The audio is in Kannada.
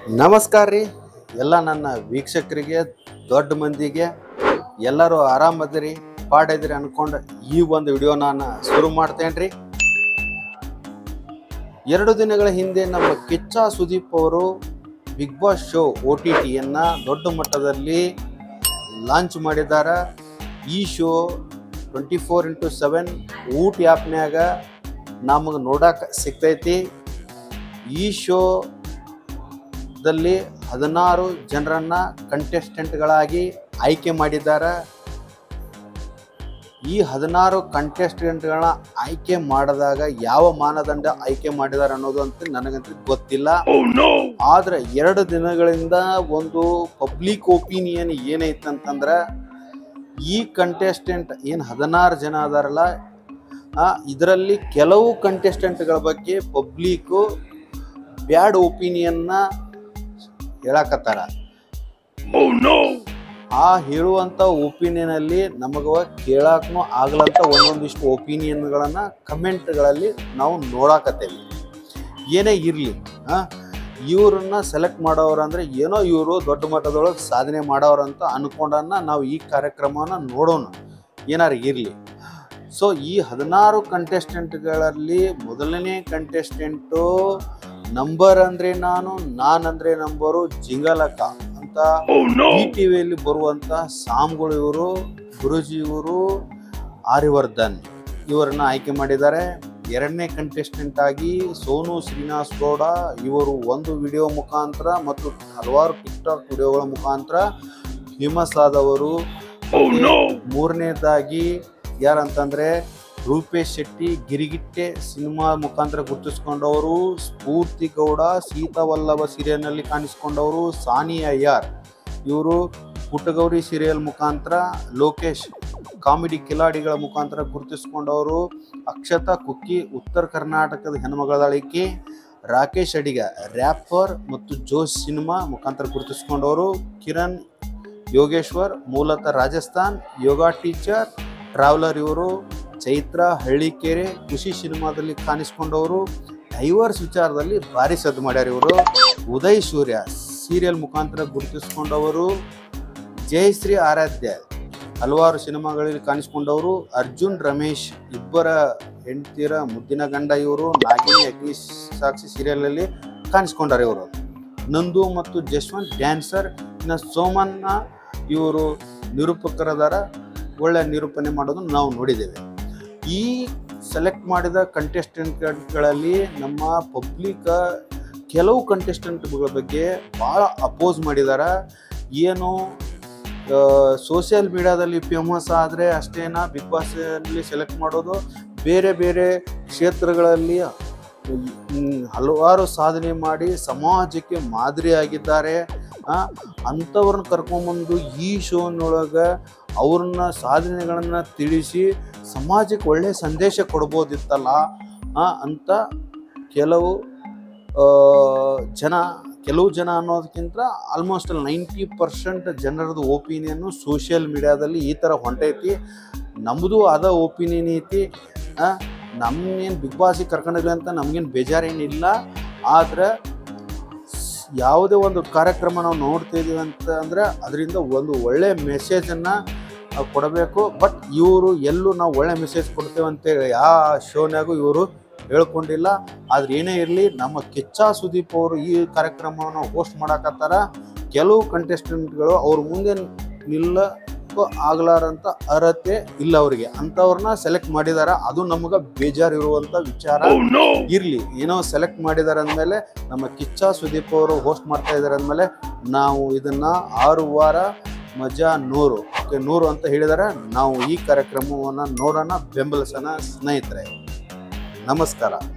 ನಮಸ್ಕಾರ ರೀ ಎಲ್ಲ ನನ್ನ ವೀಕ್ಷಕರಿಗೆ ದೊಡ್ಡ ಮಂದಿಗೆ ಎಲ್ಲರೂ ಆರಾಮದಿರಿ ಪಾಡಿದ್ರಿ ಅನ್ಕೊಂಡು ಈ ಒಂದು ವಿಡಿಯೋ ನಾನು ಶುರು ಮಾಡ್ತೇನೆ ರೀ ಎರಡು ದಿನಗಳ ಹಿಂದೆ ನಮ್ಮ ಕಿಚ್ಚ ಸುದೀಪ್ ಅವರು Big Boss show O T ಟಿಯನ್ನು ದೊಡ್ಡ ಮಟ್ಟದಲ್ಲಿ ಲಾಂಚ್ ಮಾಡಿದ್ದಾರೆ ಈ show twenty four into seven ಊಟ ಆ್ಯಪ್ನ್ಯಾಗ ನಮಗೆ ನೋಡಕ್ಕೆ ಸಿಗ್ತೈತಿ ಈ ಶೋದಲ್ಲಿ ಹದಿನಾರು ಜನರನ್ನ ಕಂಟೆಸ್ಟೆಂಟ್ಗಳಾಗಿ ಆಯ್ಕೆ ಮಾಡಿದ್ದಾರೆ ಈ ಹದಿನಾರು ಕಂಟೆಸ್ಟೆಂಟ್ಗಳನ್ನ ಆಯ್ಕೆ ಮಾಡಿದಾಗ ಯಾವ ಮಾನದಂಡ ಆಯ್ಕೆ ಮಾಡಿದ್ದಾರೆ ಅನ್ನೋದು ಅಂತ ನನಗಂತೂ ಗೊತ್ತಿಲ್ಲ ಆದ್ರೆ ಎರಡು ದಿನಗಳಿಂದ ಒಂದು ಪಬ್ಲಿಕ್ ಒಪಿನಿಯನ್ ಏನೈತಂತಂದ್ರೆ ಈ ಕಂಟೆಸ್ಟೆಂಟ್ ಏನು ಹದಿನಾರು ಜನ ಅದಾರಲ್ಲ ಇದರಲ್ಲಿ ಕೆಲವು ಕಂಟೆಸ್ಟೆಂಟ್ಗಳ ಬಗ್ಗೆ ಪಬ್ಲಿಕ್ಕು ಬ್ಯಾಡ್ ಒಪಿನಿಯನ್ನ ಹೇಳಕತ್ತಾರ ಆ ಹೇಳುವಂಥ ಒಪಿನಿಯನಲ್ಲಿ ನಮಗೆ ಕೇಳಕ್ಕೂ ಆಗ್ಲಂತ ಒಂದೊಂದಿಷ್ಟು ಒಪಿನಿಯನ್ಗಳನ್ನು ಕಮೆಂಟ್ಗಳಲ್ಲಿ ನಾವು ನೋಡಾಕತ್ತೇವೆ ಏನೇ ಇರಲಿ ಇವ್ರನ್ನ ಸೆಲೆಕ್ಟ್ ಮಾಡೋರು ಅಂದರೆ ಏನೋ ಇವರು ದೊಡ್ಡ ಮಟ್ಟದೊಳಗೆ ಸಾಧನೆ ಮಾಡೋರು ಅಂತ ಅನ್ಕೊಂಡನ್ನ ನಾವು ಈ ಕಾರ್ಯಕ್ರಮವನ್ನು ನೋಡೋಣ ಏನಾರು ಇರಲಿ ಸೊ ಈ ಹದಿನಾರು ಕಂಟೆಸ್ಟೆಂಟ್ಗಳಲ್ಲಿ ಮೊದಲನೇ ಕಂಟೆಸ್ಟೆಂಟು ನಂಬರ್ ಅಂದ್ರೆ ನಾನು ನಾನಂದ್ರೆ ನಂಬರು ಜಿಂಗಲಕ ಅಂತ ಈ ಟಿವಿಯಲ್ಲಿ ಬರುವಂತ ಸಾಮ್ಗಳು ಇವರು ಗುರುಜಿ ಇವರು ಆರ್ಯವರ್ಧನ್ ಇವರನ್ನ ಆಯ್ಕೆ ಮಾಡಿದ್ದಾರೆ ಎರಡನೇ ಕಂಟೆಸ್ಟೆಂಟ್ ಆಗಿ ಸೋನು ಶ್ರೀನಿವಾಸ್ ಗೌಡ ಇವರು ಒಂದು ವಿಡಿಯೋ ಮುಖಾಂತರ ಮತ್ತು ಹಲವಾರು ಟಿಕ್ಟಾಕ್ ವಿಡಿಯೋಗಳ ಮುಖಾಂತರ ಫೇಮಸ್ ಆದವರು ಮೂರನೇದಾಗಿ ಯಾರಂತಂದ್ರೆ ರೂಪೇಶ್ ಶೆಟ್ಟಿ ಗಿರಿಗಿಟ್ಟೆ ಸಿನಿಮಾ ಮುಖಾಂತರ ಗುರುತಿಸ್ಕೊಂಡವರು ಸ್ಫೂರ್ತಿ ಗೌಡ ಸೀತಾವಲ್ಲಭ ಸೀರಿಯಲ್ನಲ್ಲಿ ಕಾಣಿಸ್ಕೊಂಡವರು ಸಾನಿ ಅಯ್ಯಾರ್ ಇವರು ಪುಟ್ಟಗೌರಿ ಸೀರಿಯಲ್ ಮುಖಾಂತರ ಲೋಕೇಶ್ ಕಾಮಿಡಿ ಕಿಲಾಡಿಗಳ ಮುಖಾಂತರ ಗುರುತಿಸ್ಕೊಂಡವರು ಅಕ್ಷತಾ ಕುಕ್ಕಿ ಉತ್ತರ ಕರ್ನಾಟಕದ ಹೆಣ್ಮಗಳದಾಳಿಕೆ ರಾಕೇಶ್ ಅಡಿಗ ರ್ಯಾಪರ್ ಮತ್ತು ಜೋಶ್ ಸಿನಿಮಾ ಮುಖಾಂತರ ಗುರುತಿಸ್ಕೊಂಡವರು ಕಿರಣ್ ಯೋಗೇಶ್ವರ್ ಮೂಲತಃ ರಾಜಸ್ಥಾನ್ ಯೋಗ ಟೀಚರ್ ಟ್ರಾವೆಲರ್ ಇವರು ಚೈತ್ರ ಹಳ್ಳಿಕೆರೆ ಖುಷಿ ಸಿನಿಮಾದಲ್ಲಿ ಕಾಣಿಸ್ಕೊಂಡವರು ಡೈವರ್ಸ್ ವಿಚಾರದಲ್ಲಿ ಭಾರಿ ಸದ್ದು ಮಾಡ್ಯಾರ ಇವರು ಉದಯ್ ಸೂರ್ಯ ಸೀರಿಯಲ್ ಮುಖಾಂತರ ಗುರುತಿಸ್ಕೊಂಡವರು ಜಯಶ್ರೀ ಆರಾಧ್ಯ ಹಲವಾರು ಸಿನಿಮಾಗಳಲ್ಲಿ ಕಾಣಿಸ್ಕೊಂಡವರು ಅರ್ಜುನ್ ರಮೇಶ್ ಇಬ್ಬರ ಹೆಂಡತಿಯರ ಮುದ್ದಿನ ಗಂಡ ಇವರು ನಾಗಿನಿ ಅಗ್ನಿ ಸಾಕ್ಷಿ ಸೀರಿಯಲಲ್ಲಿ ಕಾಣಿಸ್ಕೊಂಡಾರೆ ಇವರು ನಂದು ಮತ್ತು ಜಸ್ವಂತ್ ಡ್ಯಾನ್ಸರ್ ಇನ್ನು ಸೋಮನ್ನ ಇವರು ನಿರೂಪಕರದಾರ ಒಳ್ಳೆ ನಿರೂಪಣೆ ಮಾಡೋದು ನಾವು ನೋಡಿದ್ದೇವೆ ಈ ಸೆಲೆಕ್ಟ್ ಮಾಡಿದ ಕಂಟೆಸ್ಟೆಂಟ್ಗಳಲ್ಲಿ ನಮ್ಮ ಪಬ್ಲಿಕ್ ಕೆಲವು ಕಂಟೆಸ್ಟೆಂಟ್ಗಳ ಬಗ್ಗೆ ಭಾಳ ಅಪೋಸ್ ಮಾಡಿದ್ದಾರೆ ಏನು ಸೋಷಿಯಲ್ ಮೀಡಿಯಾದಲ್ಲಿ ಫೇಮಸ್ ಆದರೆ ಅಷ್ಟೇನಾ ಬಿಗ್ ಬಾಸಲ್ಲಿ ಸೆಲೆಕ್ಟ್ ಮಾಡೋದು ಬೇರೆ ಬೇರೆ ಕ್ಷೇತ್ರಗಳಲ್ಲಿ ಮ್, ಹಲವಾರು ಸಾಧನೆ ಮಾಡಿ ಸಮಾಜಕ್ಕೆ ಮಾದರಿಯಾಗಿದ್ದಾರೆ ಆ, ಅಂಥವ್ರನ್ನ ಕರ್ಕೊಂಬಂದು ಈ ಶೋನೊಳಗೆ ಅವ್ರನ್ನ ಸಾಧನೆಗಳನ್ನು ತಿಳಿಸಿ ಸಮಾಜಕ್ಕೆ ಒಳ್ಳೆಯ ಸಂದೇಶ ಕೊಡ್ಬೋದಿತ್ತಲ್ಲ ಆ, ಅಂತ ಕೆಲವು ಆ, ಜನ ಕೆಲವು ಜನ ಅನ್ನೋದಕ್ಕಿಂತ ಆಲ್ಮೋಸ್ಟ್ ನೈಂಟಿ ಪರ್ಸೆಂಟ್ ಜನರದ್ದು ಒಪಿನಿಯನ್ನು ಸೋಷಿಯಲ್ ಮೀಡಿಯಾದಲ್ಲಿ ಈ ಥರ ಹೊಂಟೈತಿ ನಮ್ಮದು ಅದ ಒಪಿನಿಯನ್ ಐತಿ ನಮ್ಗೇನು ಬಿಗ್ ಬಾಸಿಗೆ ಕರ್ಕೊಂಡಿಲ್ಲ ಅಂತ ನಮಗೇನು ಬೇಜಾರೇನಿಲ್ಲ ಆದ್ರೆ ಸ್- ಯಾವುದೇ ಒಂದು ಕಾರ್ಯಕ್ರಮ ನಾವು ನೋಡ್ತಿದ್ದೀವಿ ಅಂತ ಅಂದರೆ ಅದರಿಂದ ಒಂದು ಒಳ್ಳೆಯ ಮೆಸೇಜನ್ನು ಕೊಡಬೇಕು ಬಟ್ ಇವರು ಎಲ್ಲೂ ನಾವು ಒಳ್ಳೆ ಮೆಸೇಜ್ ಕೊಡ್ತೇವೆ ಅಂತೇಳಿ ಯಾವ ಶೋನ್ಯಾಗೂ ಇವರು ಹೇಳ್ಕೊಂಡಿಲ್ಲ ಆದ್ರೆ ಏನೇ ಇರಲಿ ನಮ್ಮ ಕಿಚ್ಚ ಸುದೀಪ್ ಅವರು ಈ ಕಾರ್ಯಕ್ರಮವನ್ನು ಹೋಸ್ಟ್ ಮಾಡಕತ್ತಾರ ಕೆಲವು ಕಂಟೆಸ್ಟೆಂಟ್ಗಳು ಅವ್ರ ಮುಂದೆ ನಿಲ್ಲಕ್ಕೂ ಆಗ್ಲಾರಂತ ಅರ್ಹತೆ ಇಲ್ಲ ಅವರಿಗೆ ಅಂಥವ್ರನ್ನ ಸೆಲೆಕ್ಟ್ ಮಾಡಿದಾರ ಅದು ನಮ್ಗೆ ಬೇಜಾರಿರುವಂಥ ವಿಚಾರ ಇರಲಿ ಏನೋ ಸೆಲೆಕ್ಟ್ ಮಾಡಿದಾರೆ ಅಂದಮೇಲೆ ನಮ್ಮ ಕಿಚ್ಚ ಸುದೀಪ್ ಅವರು ಹೋಸ್ಟ್ ಮಾಡ್ತಾ ಇದ್ದಾರೆ ಅಂದಮೇಲೆ ನಾವು ಇದನ್ನ ಆರು ವಾರ ಮಜಾ ನೂರು ಓಕೆ ನೂರು ಅಂತ ಹೇಳಿದಾರೆ ನಾವು ಈ ಕಾರ್ಯಕ್ರಮವನ್ನು ನೋಡೋಣ ಬೆಂಬಲಿಸೋಣ ಸ್ನೇಹಿತರೆ ನಮಸ್ಕಾರ